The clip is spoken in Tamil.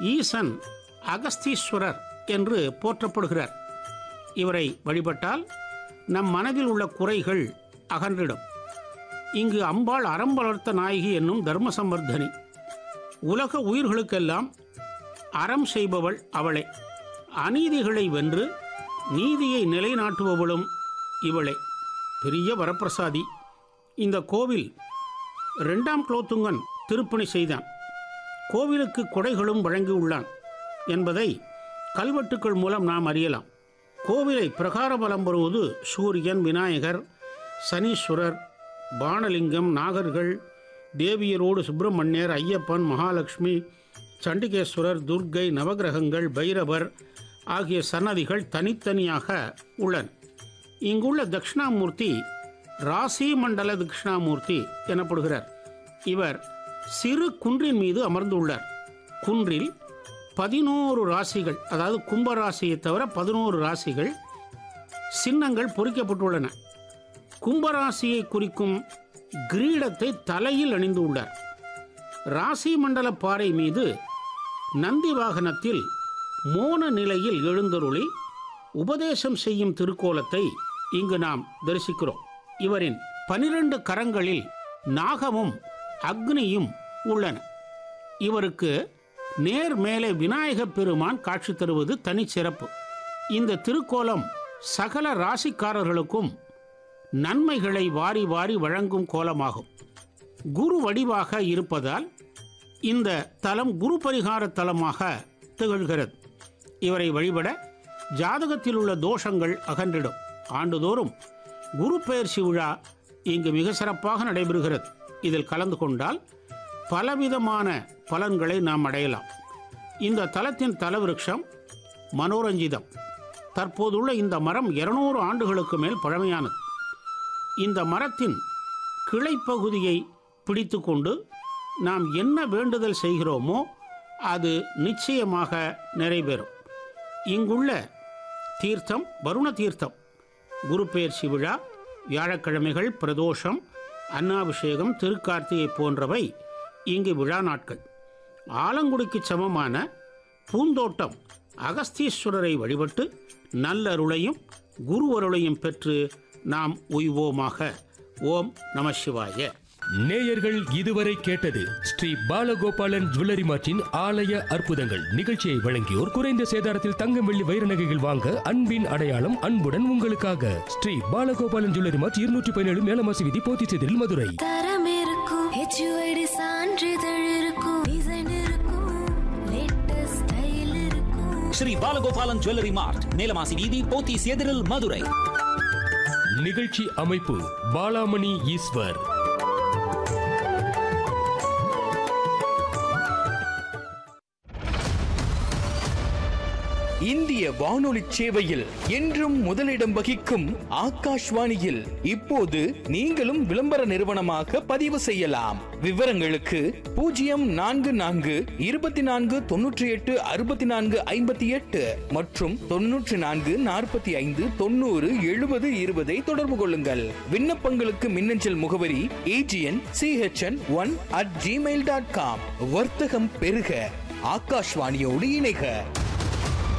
ஈசன் அகஸ்தீஸ்வரர் என்று போற்றப்படுகிறார் இவரை வழிபட்டால் நம் மனதில் உள்ள குறைகள் அகன்றிடும் இங்கு அம்பாள் அறம் வளர்த்த நாயகி என்னும் தர்ம சம்பர்தனி உலக உயிர்களுக்கெல்லாம் அறம் செய்பவள் அவளே அநீதிகளை வென்று நீதியை நிலைநாட்டுபவளும் இவளே பெரிய வரப்பிரசாதி இந்த கோவில் இரண்டாம் குலோத்துங்கன் திருப்பணி செய்தான் கோவிலுக்கு கொடைகளும் வழங்கியுள்ளான் என்பதை கல்வெட்டுக்கள் மூலம் நாம் அறியலாம் கோவிலை பிரகார பலம் பெறுவது சூரியன் விநாயகர் சனீஸ்வரர் பானலிங்கம் நாகர்கள் தேவியரோடு சுப்பிரமணியர் ஐயப்பன் மகாலட்சுமி சண்டிகேஸ்வரர் துர்க்கை நவகிரகங்கள் பைரவர் ஆகிய சன்னதிகள் தனித்தனியாக உள்ளன இங்குள்ள தட்சிணாமூர்த்தி ராசி மண்டல தட்சிணாமூர்த்தி எனப்படுகிறார் இவர் சிறு குன்றின் மீது அமர்ந்துள்ளார் குன்றில் பதினோரு ராசிகள் அதாவது கும்பராசியை தவிர பதினோரு ராசிகள் சின்னங்கள் பொறிக்கப்பட்டுள்ளன கும்பராசியை குறிக்கும் கிரீடத்தை தலையில் அணிந்துள்ளார் ராசி மண்டல பாறை மீது நந்தி வாகனத்தில் மோன நிலையில் எழுந்தருளி உபதேசம் செய்யும் திருக்கோலத்தை இங்கு நாம் தரிசிக்கிறோம் இவரின் பனிரெண்டு கரங்களில் நாகமும் அக்னியும் உள்ளன இவருக்கு நேர் மேலே விநாயகப் பெருமான் காட்சி தருவது தனிச்சிறப்பு இந்த திருக்கோலம் சகல ராசிக்காரர்களுக்கும் நன்மைகளை வாரி வாரி வழங்கும் கோலமாகும் குரு வடிவாக இருப்பதால் இந்த தலம் குரு பரிகார தலமாக திகழ்கிறது இவரை வழிபட ஜாதகத்தில் உள்ள தோஷங்கள் அகன்றிடும் ஆண்டுதோறும் குரு பெயர்ச்சி விழா இங்கு மிக சிறப்பாக நடைபெறுகிறது இதில் கலந்து கொண்டால் பலவிதமான பலன்களை நாம் அடையலாம் இந்த தலத்தின் தலவிருட்சம் மனோரஞ்சிதம் தற்போதுள்ள இந்த மரம் இருநூறு ஆண்டுகளுக்கு மேல் பழமையானது இந்த மரத்தின் கிளைப்பகுதியை பிடித்துக்கொண்டு நாம் என்ன வேண்டுதல் செய்கிறோமோ அது நிச்சயமாக நிறைவேறும் இங்குள்ள தீர்த்தம் வருண தீர்த்தம் குரு பெயர்ச்சி விழா வியாழக்கிழமைகள் பிரதோஷம் அன்னாபிஷேகம் திருக்கார்த்திகை போன்றவை இங்கு விழா நாட்கள் ஆலங்குடிக்கு சமமான பூந்தோட்டம் அகஸ்தீஸ்வரரை வழிபட்டு நல்லருளையும் குரு அருளையும் பெற்று நாம் உய்வோமாக ஓம் நம சிவாய நேயர்கள் இதுவரை கேட்டது ஸ்ரீ பாலகோபாலன் ஜுவல்லரி மார்ட்டின் ஆலய அற்புதங்கள் நிகழ்ச்சியை வழங்கியோர் குறைந்த சேதாரத்தில் தங்கம் வெள்ளி வைர நகைகள் வாங்க அன்பின் அடையாளம் அன்புடன் உங்களுக்காக ஸ்ரீ பாலகோபாலன் ஜுவல்லரி மார்ட் இருநூற்றி பதினேழு மேலமாசி விதி போத்திச்செதில் மதுரை தரம் இருக்கும் ஹெச்யூஐடி சான்றிதழ் இருக்கும் டிசைன் இருக்கும் லேட்டஸ்ட் ஸ்டைல் இருக்கும் ஸ்ரீ பாலகோபாலன் ஜுவல்லரி மார்ட் நீலமாசி வீதி போத்தீஸ் எதிரில் மதுரை நிகழ்ச்சி அமைப்பு பாலாமணி ஈஸ்வர் இந்திய வானொலி சேவையில் என்றும் முதலிடம் வகிக்கும் ஆகாஷ்வாணியில் இப்போது நீங்களும் விளம்பர நிறுவனமாக பதிவு செய்யலாம் விவரங்களுக்கு பூஜ்ஜியம் நான்கு நான்கு இருபத்தி நான்கு தொன்னூற்றி எட்டு அறுபத்தி நான்கு ஐம்பத்தி எட்டு மற்றும் தொன்னூற்றி நான்கு நாற்பத்தி ஐந்து தொண்ணூறு எழுபது இருபதை தொடர்பு கொள்ளுங்கள் விண்ணப்பங்களுக்கு மின்னஞ்சல் முகவரி AGN CHN one at Gmail dot com வர்த்தகம் பெருக ஆகாஷ்வாணியோடு இணைக